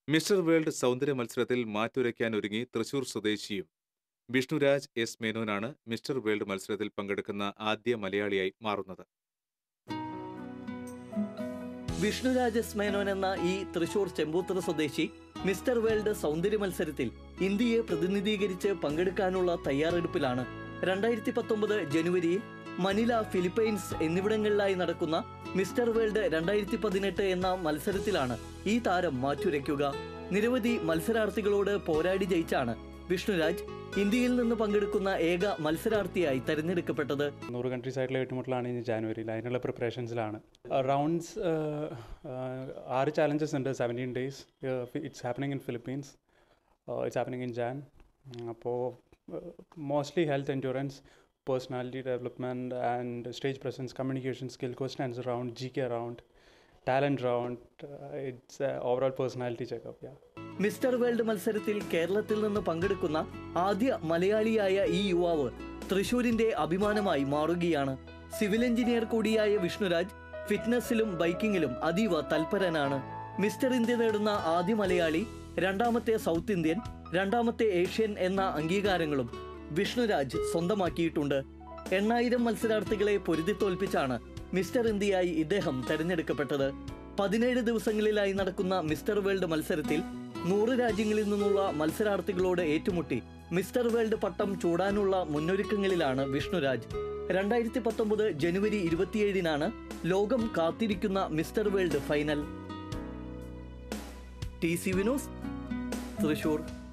mister world സൗന്ദര്യ മത്സരത്തിൽ മാറ്റുരയ്ക്കാൻ ഒരുങ്ങി തൃശൂർ സ്വദേശിയും വിഷ്ണുരാജ് എസ് മേനോനാണ് മിസ്റ്റർ വേൾഡ് മത്സരത്തിൽ പങ്കെടുക്കുന്ന ആദ്യ മലയാളിയായി മാറുന്നത് വിഷ്ണുരാജസ് മേനോൻ എന്ന ഈ തൃശൂർ ചെമ്പൂത്തറ സ്വദേശി മിസ്റ്റർ വേൾഡ് സൗന്ദര്യ മത്സരത്തിൽ ഇന്ത്യയെ പ്രതിനിധീകരിച്ച് പങ്കെടുക്കാനുള്ള തയ്യാറെടുപ്പിലാണ് രണ്ടായിരത്തി പത്തൊമ്പത് ജനുവരിയിൽ മനില ഫിലിപ്പൈൻസ് എന്നിവിടങ്ങളിലായി നടക്കുന്ന മിസ്റ്റർ വേൾഡ് രണ്ടായിരത്തി പതിനെട്ട് എന്ന മത്സരത്തിലാണ് ഈ താരം മാറ്റുരയ്ക്കുക നിരവധി മത്സരാർത്ഥികളോട് പോരാടി ജയിച്ചാണ് വിഷ്ണുരാജ് ഇന്ത്യയിൽ നിന്ന് പങ്കെടുക്കുന്ന ഏക മത്സരാർത്ഥിയായി തെരഞ്ഞെടുക്കപ്പെട്ടത് നൂറ് കൺട്രീസ് ആയിട്ടുള്ള ഏറ്റുമുട്ടലാണ് ഇനി ജാനുവരിയിൽ അതിനുള്ള പ്രിപ്പറേഷൻസിലാണ് റൗണ്ട്സ് ആറ് ചാലഞ്ചസ് ഉണ്ട് seventeen days it's happening in Philippines it's happening in Jan അപ്പോൾ mostly health endurance personality development and stage presence communication skill question answer round G K round talent round it's overall personality checkup yeah mister world മത്സരത്തിൽ കേരളത്തിൽ നിന്ന് പങ്കെടുക്കുന്ന ആദ്യ മലയാളിയായ ഈ യുവാവ് തൃശൂരിന്റെ അഭിമാനമായി മാറുകയാണ് സിവിൽ എഞ്ചിനീയർ കൂടിയായ വിഷ്ണുരാജ് ഫിറ്റ്നസിലും ബൈക്കിങ്ങിലും അതീവ തൽപരനാണ് മിസ്റ്റർ ഇന്ത്യ നേടുന്ന ആദ്യ മലയാളി രണ്ടാമത്തെ സൗത്ത് ഇന്ത്യൻ രണ്ടാമത്തെ ഏഷ്യൻ എന്ന അംഗീകാരങ്ങളും വിഷ്ണുരാജ് സ്വന്തമാക്കിയിട്ടുണ്ട് എണ്ണായിരം മത്സരാർത്ഥികളെ പൊരുതി തോൽപ്പിച്ചാണ് മിസ്റ്റർ ഇന്ത്യയായി ഇദ്ദേഹം തെരഞ്ഞെടുക്കപ്പെട്ടത് പതിനേഴ് ദിവസങ്ങളിലായി നടക്കുന്ന മിസ്റ്റർ വേൾഡ് മത്സരത്തിൽ നൂറ് രാജ്യങ്ങളിൽ നിന്നുള്ള മത്സരാർത്ഥികളോട് ഏറ്റുമുട്ടി മിസ്റ്റർ വേൾഡ് പട്ടം ചൂടാനുള്ള മുന്നൊരുക്കങ്ങളിലാണ് വിഷ്ണുരാജ് രണ്ടായിരത്തി പത്തൊമ്പത് ജനുവരി ഇരുപത്തിയേഴിനാണ് ലോകം കാത്തിരിക്കുന്ന mister world final T C Vinos Thrissur